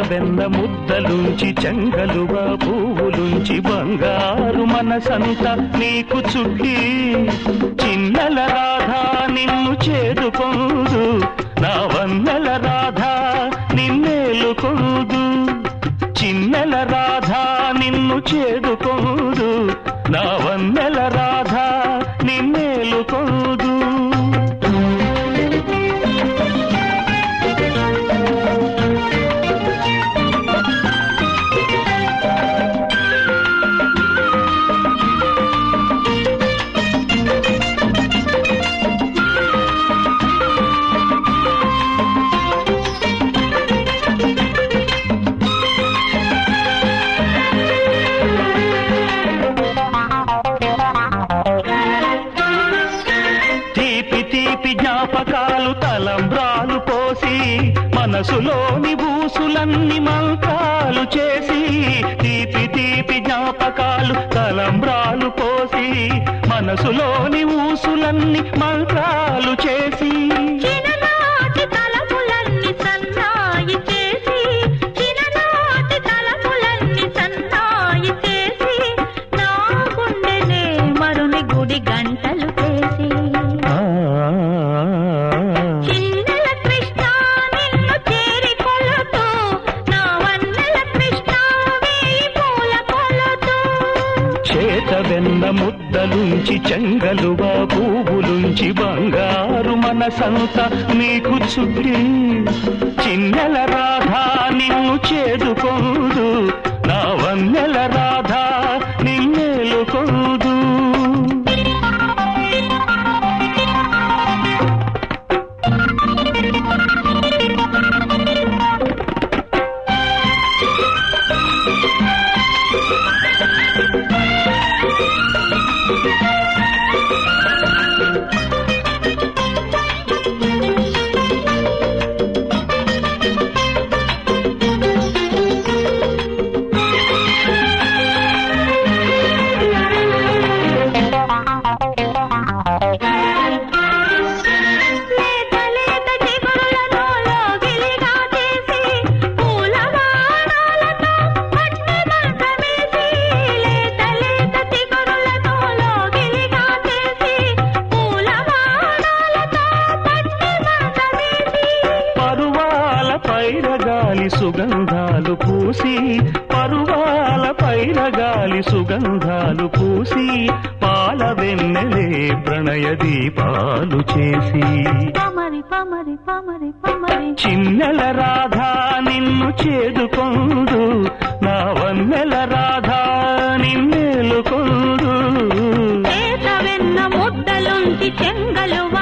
వెన్న ముద్దలుంచి చెంగలుగా పువ్వులుంచి బంగారు మనసంతా నీకు చుట్టి చిన్నల రాధా నిన్ను చేదుకోదు నా వన్నెల రాధా నిన్నేలుకోదు చిన్నెల రాధా నిన్ను చేదుకోదు నా వన్నెల రాధా నిన్నేలుకోదు తీపి తీపి జ్ఞాపకాలు తలంబ్రాలు పోసి మనసులోని బూసులన్నీ మంత్రాలు చేసి తీపి తీపి జ్ఞాపకాలు తలంబ్రాలు పోసి మనసులోని ఊసులన్నీ మంత్రాలు చేసి చిన్ననాటి తలపులన్నీ సన్నాయి చేసి చిన్ననాటి తలపులన్నీ సన్నాయి చేసి నా గుండెనే మరుని గుడి గంటలు చేసి ఆ, చిన్నెల కృష్ణ నిన్ను చేరి కొలుతూ నా వన్నెల కృష్ణ వేయి పూల కొలుతూ చేత వెన్న ముద్దలుంచి చెంగలుగా పువ్వులుంచి బంగారు మనసంతా నీకు చుట్టి చిన్నెల రాధా నిన్ను చేదుకోదు నా వన్నెల రాధా నిన్నేలుకోదు లేత లేత చిగురులను లోగిలిగా చేసి పూల బాణాలతో పట్టి మంచమేసి లేత లేత చిగురులను లోగిలిగా చేసి పూల బాణాలతో పట్టి మంచమేసి పరువాల పైరగాలి సుగంధాలు పూసి పరువాల పైరగాలి సుగంధాలు పూసి పాల వెన్నెలే ప్రణయ దీపాలు చేసి పమరి పమరి పమరి పమరి చిన్నెల రాధా నిన్ను చేదుకొందు నా వన్నెల రాధా నిన్నేలుకొందు చేత వెన్న ముద్దలుంచి చెంగలు